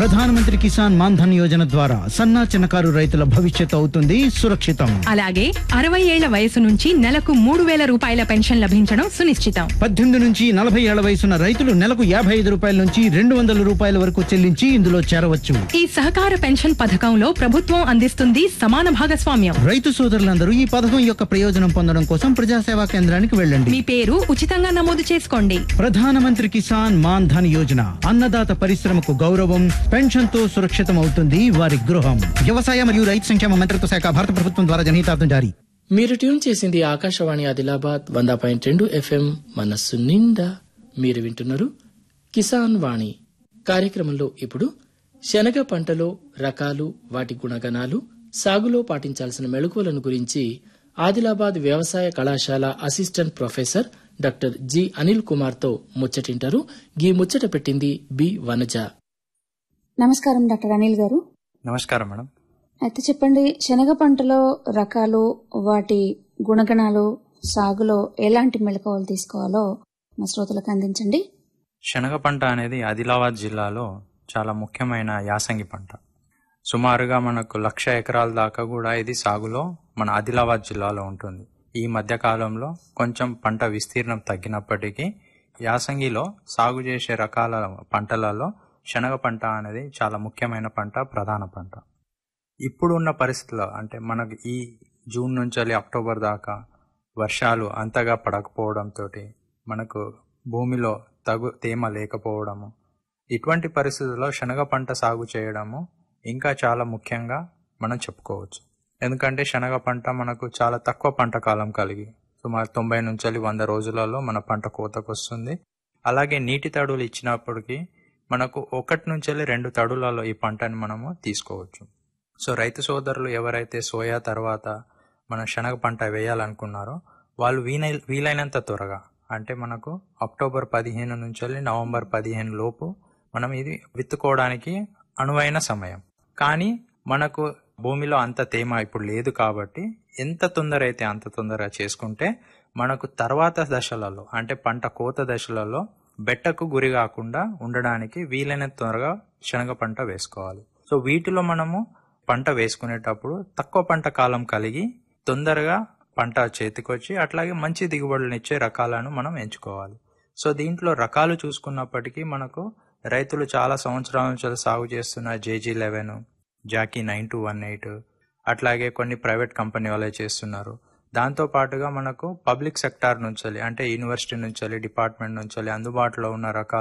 ప్రధానమంత్రి కిసాన్ మాన్ ధన్ యోజన ద్వారా సన్నా చిన్నకారు రైతుల భవిష్యత్తు అవుతుంది సురక్షితం అలాగే అరవై ఏళ్ల వయసు నుంచి నెలకు మూడు వేల రూపాయల పెన్షన్ లభించడం సునిశ్చితం పద్దెనిమిది నుంచి నలభై ఏళ్ల వయసున్న రైతులు నెలకు యాభై ఐదు రూపాయల నుంచి రెండు వందల రూపాయల వరకు చెల్లించి ఇందులో చేరవచ్చు ఈ సహకార పెన్షన్ పథకంలో ప్రభుత్వం అందిస్తుంది సమాన భాగస్వామ్యం రైతు సోదరులందరూ ఈ పథకం యొక్క ప్రయోజనం పొందడం కోసం ప్రజాసేవా కేంద్రానికి వెళ్ళండి మీ పేరు ఉచితంగా నమోదు చేసుకోండి ప్రధానమంత్రి కిసాన్ మాన్ ధన్ యోజన అన్నదాత పరిశ్రమకు గౌరవం పెన్షన్ తో సురక్షితం అవుతుంది వారి గృహం వ్యవసాయ మరియు రైతు సంక్షేమ మంత్రిత్వ శాఖ భారత ప్రభుత్వం ద్వారా జనహితార్థం జారీ మీరు ట్యూన్ చేసింది ఆకాశవాణి ఆదిలాబాద్ వంద పాయింట్ రెండు ఎఫ్ఎం మనస్సు నిండా మీరు వింటున్నారు కిసాన్ వాణి కార్యక్రమంలో ఇప్పుడు శనగ పంటలో రకాలు వాటి గుణగణాలు సాగులో పాటించాల్సిన మెళకువలను గురించి ఆదిలాబాద్ వ్యవసాయ కళాశాల assistant professor doctor G Anil Kumar తో ముచ్చటింటారు గీ ముచ్చట పెట్టింది బి వనజ నమస్కారం డాక్టర్ అనిల్ గారు నమస్కారం మేడం అయితే చెప్పండి శనగ పంటలో రకాలు వాటి గుణగణాలు సాగులో ఎలాంటి మెళకువలు తీసుకోవాలో మా శ్రోతలకు అందించండి శనగ పంట అనేది ఆదిలాబాద్ జిల్లాలో చాలా ముఖ్యమైన యాసంగి పంట సుమారుగా మనకు లక్ష ఎకరాల దాకా కూడా ఇది సాగులో మన ఆదిలాబాద్ జిల్లాలో ఉంటుంది ఈ మధ్య కాలంలో కొంచెం పంట విస్తీర్ణం తగ్గినప్పటికీ యాసంగిలో సాగు చేసే రకాల పంటలలో శనగ పంట అనేది చాలా ముఖ్యమైన పంట ప్రధాన పంట ఇప్పుడు ఉన్న పరిస్థితుల్లో అంటే మనకు ఈ జూన్ నుంచి అక్టోబర్ దాకా వర్షాలు అంతగా పడకపోవడంతో మనకు భూమిలో తగు తేమ లేకపోవడము ఇటువంటి పరిస్థితుల్లో శనగ పంట సాగు చేయడము ఇంకా చాలా ముఖ్యంగా మనం చెప్పుకోవచ్చు ఎందుకంటే శనగ పంట మనకు చాలా తక్కువ పంట కాలం కలిగి సుమారు తొంభై నుంచి వంద రోజులలో మన పంట కోతకు వస్తుంది అలాగే నీటి తడులు ఇచ్చినప్పటికీ మనకు ఒకటి నుంచి రెండు తడులలో ఈ పంటని మనము తీసుకోవచ్చు సో రైతు సోదరులు ఎవరైతే సోయా తర్వాత మన శనగ పంట వేయాలనుకున్నారో వాళ్ళు వీలై వీలైనంత త్వరగా అంటే మనకు అక్టోబర్ పదిహేను నుంచి నవంబర్ పదిహేను లోపు మనం ఇది విత్తుకోవడానికి అనువైన సమయం కానీ మనకు భూమిలో అంత తేమ ఇప్పుడు లేదు కాబట్టి ఎంత తొందర అయితే అంత తొందరగా చేసుకుంటే మనకు తర్వాత దశలలో అంటే పంట కోత దశలలో బెట్టకు గురి కాకుండా ఉండడానికి వీలైనంత త్వరగా శనగ పంట వేసుకోవాలి సో వీటిలో మనము పంట వేసుకునేటప్పుడు తక్కువ పంట కాలం కలిగి తొందరగా పంట చేతికొచ్చి అట్లాగే మంచి దిగుబడులనిచ్చే రకాలను మనం ఎంచుకోవాలి సో దీంట్లో రకాలు చూసుకున్నప్పటికీ మనకు రైతులు చాలా సంవత్సరాల నుంచి సాగు చేస్తున్న J G eleven jockey nine two one eight అట్లాగే కొన్ని ప్రైవేట్ కంపెనీ వాళ్ళే చేస్తున్నారు దాంతో పాటుగా మనకు పబ్లిక్ సెక్టార్ నుంచి అంటే యూనివర్సిటీ నుంచి డిపార్ట్మెంట్ నుంచి అందుబాటులో ఉన్న రకాల